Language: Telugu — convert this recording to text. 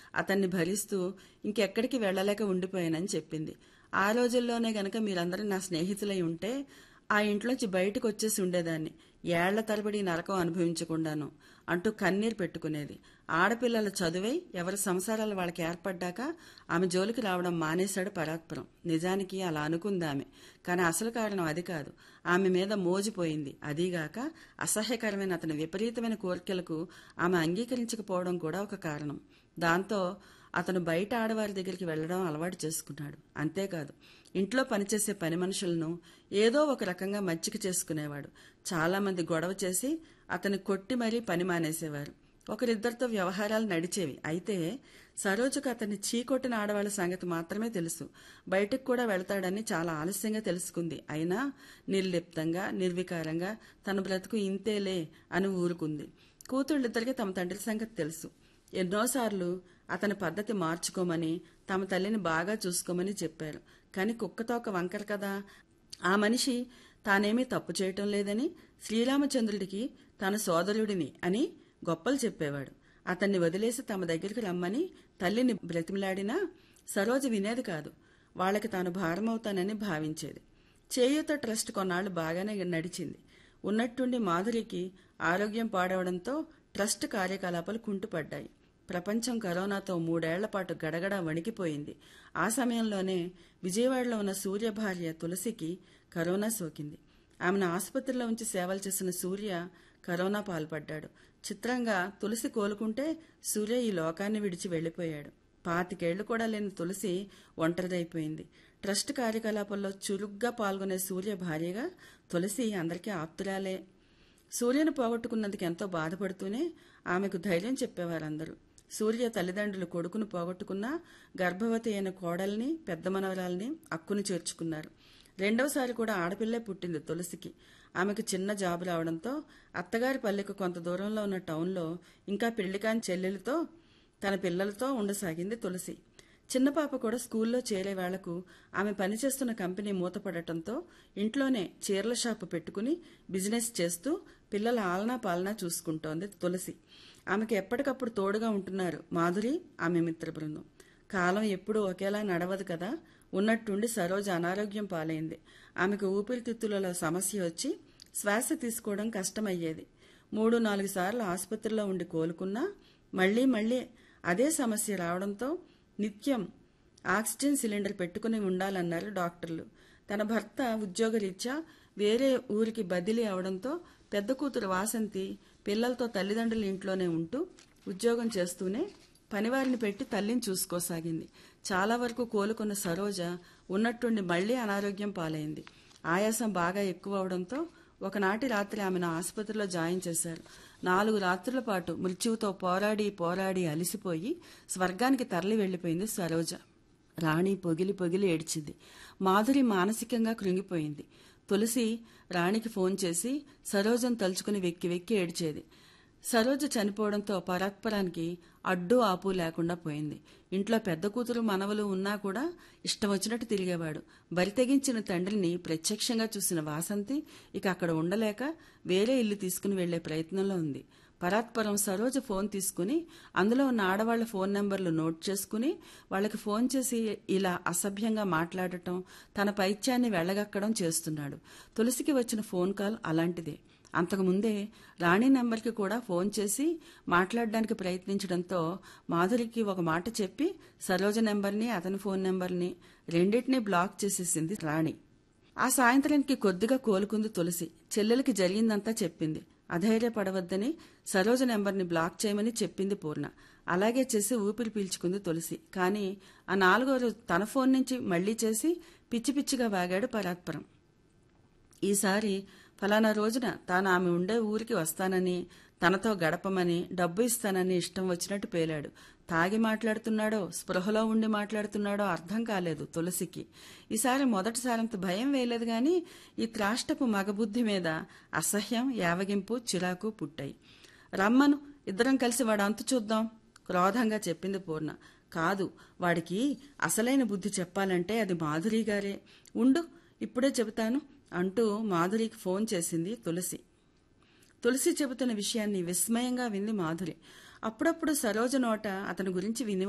అతన్ని భరిస్తూ ఇంకెక్కడికి వెళ్ళలేక ఉండిపోయానని చెప్పింది ఆ రోజుల్లోనే గనక మీరందరూ నా స్నేహితులై ఉంటే ఆ ఇంట్లోంచి బయటకు వచ్చేసి ఉండేదాన్ని ఏళ్ల తరబడి ఈ నరకం అనుభవించకుండాను అంటూ కన్నీరు పెట్టుకునేది ఆడపిల్లల చదువై ఎవరి సంసారాలు వాళ్ళకి ఏర్పడ్డాక ఆమె జోలికి రావడం మానేశాడు పరాత్పురం నిజానికి అలా అనుకుంది ఆమె కానీ అసలు కారణం అది కాదు ఆమె మీద మోజిపోయింది అదీగాక అసహ్యకరమైన అతని విపరీతమైన కోరికలకు ఆమె అంగీకరించకపోవడం కూడా ఒక కారణం దాంతో అతను బయట ఆడవారి దగ్గరికి వెళ్లడం అలవాటు చేసుకున్నాడు అంతేకాదు ఇంట్లో పనిచేసే పని మనుషులను ఏదో ఒక రకంగా మచ్చిక చేసుకునేవాడు చాలా మంది గొడవ చేసి అతని కొట్టి మరీ పని మానేసేవారు ఒకరిద్దరితో వ్యవహారాలు నడిచేవి అయితే సరోజకు అతన్ని చీకొట్టిన ఆడవాళ్ల సంగతి మాత్రమే తెలుసు బయటకు కూడా వెళతాడని చాలా ఆలస్యంగా తెలుసుకుంది అయినా నిర్లిప్తంగా నిర్వికారంగా తన బ్రతుకు ఇంతేలే అని ఊరుకుంది కూతుళ్ళిద్దరికీ తమ తండ్రి సంగతి తెలుసు ఎన్నోసార్లు అతని పద్ధతి మార్చుకోమని తమ తల్లిని బాగా చూసుకోమని చెప్పారు కానీ కుక్కతోక వంకర కదా ఆ మనిషి తానేమీ తప్పు చేయటం లేదని శ్రీరామచంద్రుడికి తన సోదరుడిని అని గొప్పలు చెప్పేవాడు అతన్ని వదిలేసి తమ దగ్గరికి రమ్మని తల్లిని బ్రతిమలాడినా సరోజ వినేది కాదు వాళ్ళకి తాను భారమవుతానని భావించేది చేయూత ట్రస్ట్ కొన్నాళ్లు బాగానే నడిచింది ఉన్నట్టుండి మాధురికి ఆరోగ్యం పాడవడంతో ట్రస్ట్ కార్యకలాపాలు కుంటుపడ్డాయి ప్రపంచం కరోనాతో మూడేళ్ల పాటు గడగడ వణికిపోయింది ఆ సమయంలోనే విజయవాడలో ఉన్న సూర్య భార్య తులసికి కరోనా సోకింది ఆమెను ఆసుపత్రిలో ఉంచి సేవలు చేసిన సూర్య కరోనా పాల్పడ్డాడు చిత్రంగా తులసి కోలుకుంటే సూర్య ఈ లోకాన్ని విడిచి వెళ్లిపోయాడు పాతికేళ్లు కూడా లేని తులసి ఒంటరిదైపోయింది ట్రస్ట్ కార్యకలాపాల్లో చురుగ్గా పాల్గొనే సూర్య భార్యగా తులసి అందరికీ ఆప్తురాలే సూర్యను పోగొట్టుకున్నందుకు ఎంతో బాధపడుతూనే ఆమెకు ధైర్యం చెప్పేవారందరూ సూర్య తల్లిదండ్రులు కొడుకును పోగొట్టుకున్నా గర్భవతి అయిన కోడల్ని పెద్ద మనవరాల్ని అక్కును చేర్చుకున్నారు రెండవసారి కూడా ఆడపిల్లే పుట్టింది తులసికి ఆమెకు చిన్న జాబు రావడంతో అత్తగారి పల్లెకు కొంత దూరంలో ఉన్న టౌన్లో ఇంకా పెళ్లికాని చెల్లెలతో తన పిల్లలతో ఉండసాగింది తులసి చిన్న పాప కూడా స్కూల్లో చేరే వాళ్లకు ఆమె పనిచేస్తున్న కంపెనీ మూతపడటంతో ఇంట్లోనే చీరల షాపు పెట్టుకుని బిజినెస్ చేస్తూ పిల్లల ఆలనా పాలనా చూసుకుంటోంది తులసి ఆమెకు ఎప్పటికప్పుడు తోడుగా ఉంటున్నారు మాధురి ఆమె మిత్ర బృందం కాలం ఎప్పుడూ ఒకేలా నడవదు కదా ఉన్నట్టుండి సరోజ అనారోగ్యం పాలైంది ఆమెకు ఊపిరితిత్తులలో సమస్య వచ్చి శ్వాస తీసుకోవడం కష్టమయ్యేది మూడు నాలుగు సార్లు ఆసుపత్రిలో ఉండి కోలుకున్నా మళ్లీ మళ్లీ అదే సమస్య రావడంతో నిత్యం ఆక్సిజన్ సిలిండర్ పెట్టుకుని ఉండాలన్నారు డాక్టర్లు తన భర్త ఉద్యోగరీత్యా వేరే ఊరికి బదిలీ అవడంతో పెద్ద కూతురు వాసంతి పిల్లలతో తల్లిదండ్రుల ఇంట్లోనే ఉంటూ ఉద్యోగం చేస్తూనే పనివారిని పెట్టి తల్లిని చూసుకోసాగింది చాలా వరకు కోలుకున్న సరోజ ఉన్నట్టుండి మళ్లీ అనారోగ్యం పాలైంది ఆయాసం బాగా ఎక్కువ అవడంతో ఒకనాటి రాత్రి ఆమెను ఆసుపత్రిలో జాయిన్ చేశారు నాలుగు రాత్రుల పాటు మృత్యువుతో పోరాడి పోరాడి అలిసిపోయి స్వర్గానికి తరలి వెళ్లిపోయింది సరోజ రాణి పొగిలి పొగిలి ఏడ్చింది మాధురి మానసికంగా కృంగిపోయింది తులసి రాణికి ఫోన్ చేసి సరోజను తలుచుకుని వెక్కి వెక్కి ఏడ్చేది సరోజ చనిపోవడంతో పరాత్పరానికి అడ్డు ఆపు లేకుండా పోయింది ఇంట్లో పెద్ద కూతురు మనవలు ఉన్నా కూడా ఇష్టం వచ్చినట్టు తిరిగేవాడు బరి తెగించిన తండ్రిని ప్రత్యక్షంగా చూసిన వాసంతి ఇక అక్కడ ఉండలేక వేరే ఇల్లు తీసుకుని వెళ్లే ప్రయత్నంలో ఉంది పరాత్పరం సరోజ ఫోన్ తీసుకుని అందులో ఉన్న ఆడవాళ్ల ఫోన్ నెంబర్లు నోట్ చేసుకుని వాళ్ళకి ఫోన్ చేసి ఇలా అసభ్యంగా మాట్లాడటం తన పైత్యాన్ని వెళ్లగక్కడం చేస్తున్నాడు తులసికి వచ్చిన ఫోన్ కాల్ అలాంటిదే అంతకుముందే రాణి నెంబర్కి కూడా ఫోన్ చేసి మాట్లాడడానికి ప్రయత్నించడంతో మాధురికి ఒక మాట చెప్పి సరోజ నెంబర్ని అతని ఫోన్ నెంబర్ని రెండింటినీ బ్లాక్ చేసేసింది రాణి ఆ సాయంత్రానికి కొద్దిగా కోలుకుంది తులసి చెల్లెలకి జరిగిందంతా చెప్పింది అధైర్యపడవద్దని సరోజ నెంబర్ని బ్లాక్ చేయమని చెప్పింది పూర్ణ అలాగే చేసి ఊపిరి పీల్చుకుంది తులసి కానీ ఆ నాలుగో రోజు తన ఫోన్ నుంచి మళ్లీ చేసి పిచ్చి పిచ్చిగా వాగాడు పరాత్పరం ఈసారి ఫలానా రోజున తాను ఆమె ఉండే ఊరికి వస్తానని తనతో గడపమని డబ్బు ఇస్తానని ఇష్టం వచ్చినట్టు పేలాడు తాగి మాట్లాడుతున్నాడో స్పృహలో ఉండి మాట్లాడుతున్నాడో అర్థం కాలేదు తులసికి ఈసారి మొదటిసారంత భయం వేయలేదు గాని ఈ త్రాష్టపు మగబుద్ధి మీద అసహ్యం యావగింపు చిరాకు పుట్టాయి రమ్మను ఇద్దరం కలిసి వాడు అంతు చూద్దాం క్రోధంగా చెప్పింది పూర్ణ కాదు వాడికి అసలైన బుద్ధి చెప్పాలంటే అది మాధురి గారే ఉండు ఇప్పుడే చెబుతాను అంటూ మాధురికి ఫోన్ చేసింది తులసి తులసి చెబుతున్న విషయాన్ని విస్మయంగా వింది మాధురి అప్పుడప్పుడు సరోజ నోట అతని గురించి విని